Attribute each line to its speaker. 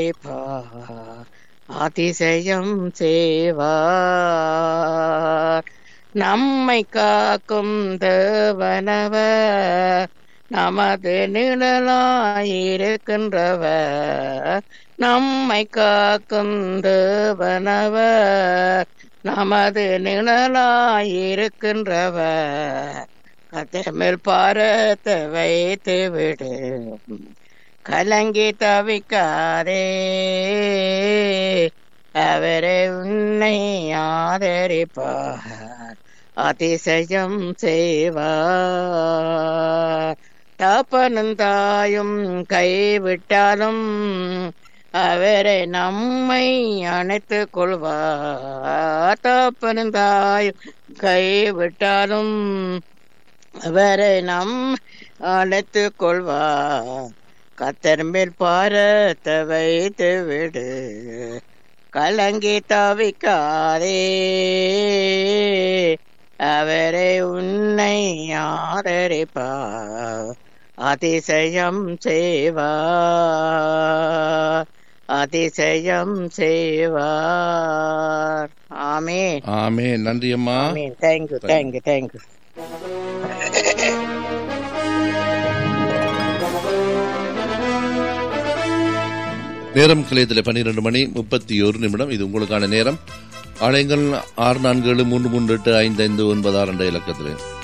Speaker 1: செய்வார் அதிசயம் செய்வார் நம்மை காக்கும் தேவனவர் நமது நிழலாயிருக்கின்றவர் நம்மை காக்கும் தேவனவர் நமது நிழலாயிருக்கின்றவர் கத்தமிழ் பாரத்தை வைத்து விடு கலங்கி தவிக்காதே அவரை உன்னை ஆதரிப்பார் அதிசயம் செய்வார் தப்பனும் தாயும் கைவிட்டாலும் அவரை நம்மை அணைத்துக் கொள்வார் தப்பனும் தாயும் கைவிட்டாலும் அவரை நம் அழைத்துக் கொள்வார் கத்தர் மேல் பாரத்தை வைத்து விடு கலங்கி தவிக்காதே அவரை உன்னை ஆதரிப்பார் அதிசயம் செய்வார் அதிசயம் செய்வார் ஆமீன்
Speaker 2: ஆமே நன்றி அம்மா
Speaker 1: ஆமீன் தேங்க்யூ தேங்க்யூ தேங்க்யூ
Speaker 2: நேரம் கிளையத்தில் பன்னிரண்டு மணி முப்பத்தி ஒரு நிமிடம் இது உங்களுக்கான நேரம் ஆலயங்கள் ஆறு நான்கு ஏழு மூன்று மூன்று எட்டு ஐந்து ஐந்து ஒன்பது ஆறு என்ற இலக்கத்தில்